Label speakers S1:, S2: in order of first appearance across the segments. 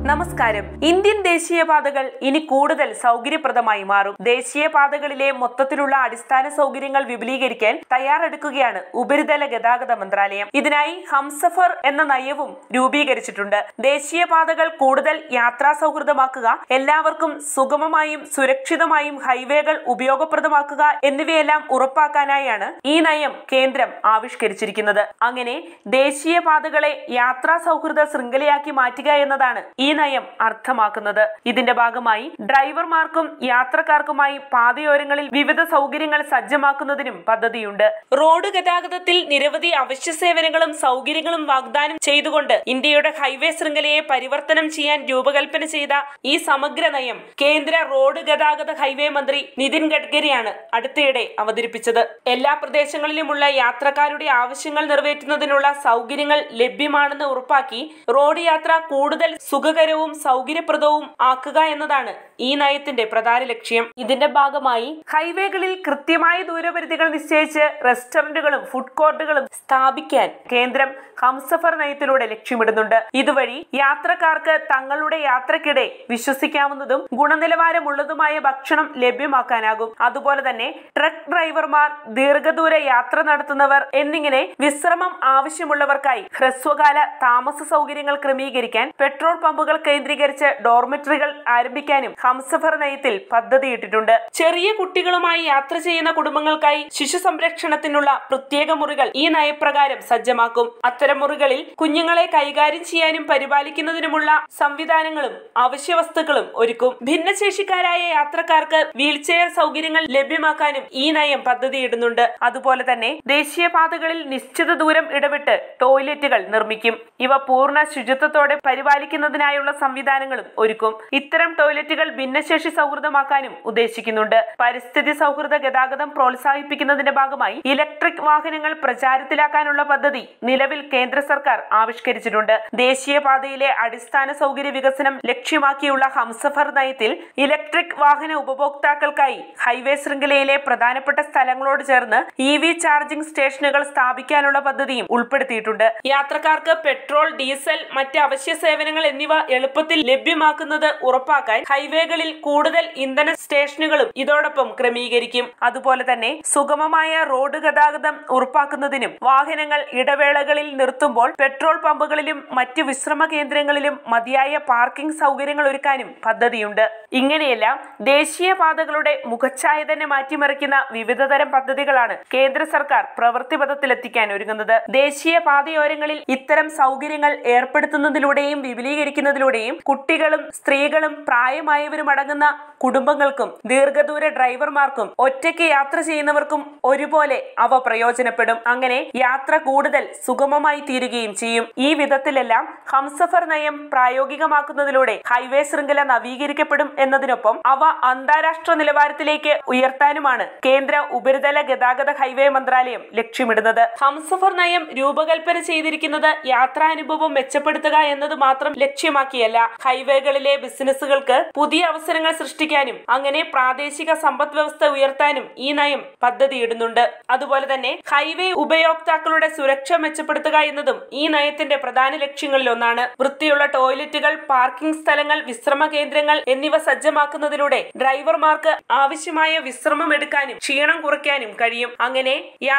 S1: നമസ്കാരം ഇന്ത്യൻ ദേശീയപാതകൾ ഇനി കൂടുതൽ സൗകര്യപ്രദമായി മാറും ദേശീയപാതകളിലെ മൊത്തത്തിലുള്ള അടിസ്ഥാന സൗകര്യങ്ങൾ വിപുലീകരിക്കാൻ തയ്യാറെടുക്കുകയാണ് ഉപരിതല ഗതാഗത മന്ത്രാലയം ഇതിനായി ഹംസഫർ എന്ന നയവും രൂപീകരിച്ചിട്ടുണ്ട് ദേശീയപാതകൾ കൂടുതൽ യാത്രാ സൗഹൃദമാക്കുക എല്ലാവർക്കും സുഗമമായും സുരക്ഷിതമായും ഹൈവേകൾ ഉപയോഗപ്രദമാക്കുക എന്നിവയെല്ലാം ഉറപ്പാക്കാനായാണ് ഈ നയം കേന്ദ്രം ആവിഷ്കരിച്ചിരിക്കുന്നത് അങ്ങനെ ദേശീയപാതകളെ യാത്രാ സൗഹൃദ ശൃംഖലയാക്കി മാറ്റുക എന്നതാണ് ഈ നയം അർത്ഥമാക്കുന്നത് ഇതിന്റെ ഭാഗമായി ഡ്രൈവർമാർക്കും യാത്രക്കാർക്കുമായി പാതയോരങ്ങളിൽ വിവിധ സൗകര്യങ്ങൾ സജ്ജമാക്കുന്നതിനും പദ്ധതിയുണ്ട് റോഡ് ഗതാഗതത്തിൽ നിരവധി അവശ്യ സേവനങ്ങളും സൗകര്യങ്ങളും വാഗ്ദാനം ചെയ്തുകൊണ്ട് ഇന്ത്യയുടെ ഹൈവേ ശൃംഖലയെ പരിവർത്തനം ചെയ്യാൻ രൂപകൽപ്പന ചെയ്ത ഈ സമഗ്ര നയം കേന്ദ്ര റോഡ് ഗതാഗത ഹൈവേ മന്ത്രി നിതിൻ ഗഡ്കരിയാണ് അടുത്തിടെ അവതരിപ്പിച്ചത് എല്ലാ പ്രദേശങ്ങളിലുമുള്ള യാത്രക്കാരുടെ ആവശ്യങ്ങൾ നിറവേറ്റുന്നതിനുള്ള സൗകര്യങ്ങൾ ലഭ്യമാണെന്ന് ഉറപ്പാക്കി റോഡ് യാത്ര കൂടുതൽ സുഖകരവും സൗകര്യപ്രദവും ആക്കുക എന്നതാണ് ഈ നയത്തിന്റെ പ്രധാന ലക്ഷ്യം ഇതിന്റെ ഭാഗമായി ഹൈവേകളിൽ കൃത്യമായ ദൂരപരിധികൾ നിശ്ചയിച്ച് റെസ്റ്റോറന്റുകളും ഫുഡ് കോർട്ടുകളും സ്ഥാപിക്കാൻ കേന്ദ്രം ഹംസഫർ നയത്തിലൂടെ ലക്ഷ്യമിടുന്നുണ്ട് ഇതുവഴി യാത്രക്കാർക്ക് തങ്ങളുടെ യാത്രക്കിടെ വിശ്വസിക്കാവുന്നതും ഗുണനിലവാരമുള്ളതുമായ ഭക്ഷണം ലഭ്യമാക്കാനാകും അതുപോലെ തന്നെ ട്രക്ക് ഡ്രൈവർമാർ ദീർഘദൂര യാത്ര നടത്തുന്നവർ എന്നിങ്ങനെ വിശ്രമം ആവശ്യമുള്ളവർക്കായി ഹ്രസ്വകാല താമസ സൗകര്യങ്ങൾ ക്രമീകരിക്കാൻ പെട്രോൾ പമ്പുകൾ കേന്ദ്രീകരിച്ച് ഡോർമെറ്ററികൾ ആരംഭിക്കാനും ഹംസഫർ നയത്തിൽ പദ്ധതിയിട്ടിട്ടുണ്ട് ചെറിയ കുട്ടികളുമായി യാത്ര ചെയ്യുന്ന കുടുംബങ്ങൾക്കായി ശിശു സംരക്ഷണത്തിനുള്ള പ്രത്യേക മുറികൾ ഈ നയപ്രകാരം സജ്ജമാക്കും അത്തരം മുറികളിൽ കുഞ്ഞുങ്ങളെ കൈകാര്യം ചെയ്യാനും പരിപാലിക്കുന്നതിനുമുള്ള സംവിധാനങ്ങളും അവശ്യ വസ്തുക്കളും ഒരുക്കും ഭിന്നശേഷിക്കാരായ യാത്രക്കാർക്ക് വീൽചെയർ സൗകര്യങ്ങൾ ലഭ്യമാക്കാനും ഈ നയം പദ്ധതിയിടുന്നുണ്ട് അതുപോലെ തന്നെ ദേശീയപാതകളിൽ നിശ്ചിത ദൂരം ഇടവിട്ട് ടോയ്ലറ്റുകൾ നിർമ്മിക്കും ഇവ പൂർണ്ണ ശുചിത്വത്തോടെ പരിപാലിക്കുന്നതിനായുള്ള സംവിധാനങ്ങളും ഒരുക്കും ഇത്തരം ടോയ്ലറ്റുകൾ ഭിന്നശേഷി സൗഹൃദമാക്കാനും ഉദ്ദേശിക്കുന്നുണ്ട് പരിസ്ഥിതി സൗഹൃദ ഗതാഗതം പ്രോത്സാഹിപ്പിക്കുന്നതിന്റെ ഭാഗമായി ഇലക്ട്രിക് വാഹനങ്ങൾ പ്രചാരത്തിലാക്കാനുള്ള പദ്ധതി നിലവിൽ കേന്ദ്ര സർക്കാർ ആവിഷ്കരിച്ചിട്ടുണ്ട് ദേശീയപാതയിലെ അടിസ്ഥാന സൗകര്യ വികസനം ലക്ഷ്യമാക്കിയുള്ള ഹംസഫർ നയത്തിൽ ഇലക്ട്രിക് വാഹന ഉപഭോക്താക്കൾക്കായി ഹൈവേ ശൃംഖലയിലെ പ്രധാനപ്പെട്ട സ്ഥലങ്ങളോട് ചേർന്ന് ഇ വി ചാർജിംഗ് സ്റ്റേഷനുകൾ സ്ഥാപിക്കാനുള്ള പദ്ധതിയും ഉൾപ്പെടുത്തിയിട്ടുണ്ട് യാത്രക്കാർക്ക് പെട്രോൾ ഡീസൽ മറ്റ് അവശ്യ സേവനങ്ങൾ എന്നിവ എളുപ്പത്തിൽ ലഭ്യമാക്കുന്നത് ഉറപ്പാക്കാൻ ഹൈവേകളിൽ കൂടുതൽ ഇന്ധന സ്റ്റേഷനുകളും ഇതോടൊപ്പം ക്രമീകരിക്കും അതുപോലെ തന്നെ സുഗമമായ റോഡ് ഗതാഗതം ഉറപ്പാക്കുന്നതിനും വാഹനങ്ങൾ ഇടവേളകളിൽ നിർത്തുമ്പോൾ പെട്രോൾ പമ്പുകളിലും മറ്റ് വിശ്രമ കേന്ദ്രങ്ങളിലും മതിയായ പാർക്കിംഗ് സൗകര്യങ്ങൾ ഒരുക്കാനും പദ്ധതിയുണ്ട് ഇങ്ങനെയെല്ലാം ദേശീയപാതകളുടെ മുഖച്ഛായ തന്നെ മാറ്റിമറിക്കുന്ന വിവിധതരം പദ്ധതികളാണ് കേന്ദ്ര സർക്കാർ പ്രവൃത്തിപഥത്തിലെത്തിക്കാൻ ഒരുങ്ങുന്നത് ദേശീയ പാതയോരങ്ങളിൽ ഇത്തരം സൗകര്യങ്ങൾ ഏർപ്പെടുത്തുന്നതിലൂടെയും വിപുലീകരിക്കുന്നതിലൂടെയും കുട്ടികളും സ്ത്രീകളും പ്രായമായവരും അടങ്ങുന്ന കുടുംബങ്ങൾക്കും ദീർഘദൂര ഡ്രൈവർമാർക്കും ഒറ്റയ്ക്ക് യാത്ര ചെയ്യുന്നവർക്കും ഒരുപോലെ അവ പ്രയോജനപ്പെടും അങ്ങനെ യാത്ര കൂടുതൽ സുഗമമായി തീരുകയും ചെയ്യും ഈ വിധത്തിലെല്ലാം ഹംസഫർ നയം പ്രായോഗികമാക്കുന്നതിലൂടെ ഹൈവേ ശൃംഖല നവീകരിക്കപ്പെടും എന്നതിനൊപ്പം അവ അന്താരാഷ്ട്ര നിലവാരത്തിലേക്ക് ഉയർത്താനുമാണ് കേന്ദ്ര ഉപരിതല ഗതാഗത ഹൈവേ മന്ത്രാലയം ലക്ഷ്യമിടുന്നത് ഹംസഫർ നയം രൂപകൽപ്പന ചെയ്തിരിക്കുന്നത് യാത്രാനുഭവം മെച്ചപ്പെടുത്തുക എന്നത് മാത്രം ലക്ഷ്യമാക്കിയല്ല ഹൈവേകളിലെ ബിസിനസ്സുകൾക്ക് പുതിയ അവസരങ്ങൾ സൃഷ്ടിക്കാനും അങ്ങനെ പ്രാദേശിക സമ്പദ് വ്യവസ്ഥ ഉയർത്താനും ഈ നയം പദ്ധതിയിടുന്നുണ്ട് അതുപോലെ തന്നെ ഹൈവേ ഉപയോക്താക്കളുടെ സുരക്ഷ മെച്ചപ്പെടുത്തുക എന്നതും ഈ നയത്തിന്റെ പ്രധാന ലക്ഷ്യങ്ങളിൽ ഒന്നാണ് വൃത്തിയുള്ള ടോയ്ലറ്റുകൾ പാർക്കിംഗ് സ്ഥലങ്ങൾ വിശ്രമ കേന്ദ്രങ്ങൾ എന്നിവ സജ്ജമാക്കുന്നതിലൂടെ ഡ്രൈവർമാർക്ക് ആവശ്യമായ വിശ്രമം എടുക്കാനും ക്ഷീണം കുറയ്ക്കാനും കഴിയും അങ്ങനെ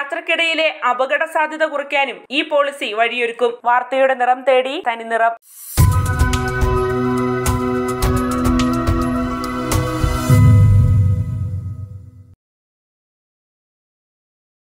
S1: യാത്രക്കിടയിലെ അപകട സാധ്യത കുറയ്ക്കാനും ഈ പോളിസി വഴിയൊരുക്കും വാർത്തയുടെ നിറം തേടി തനി നിറം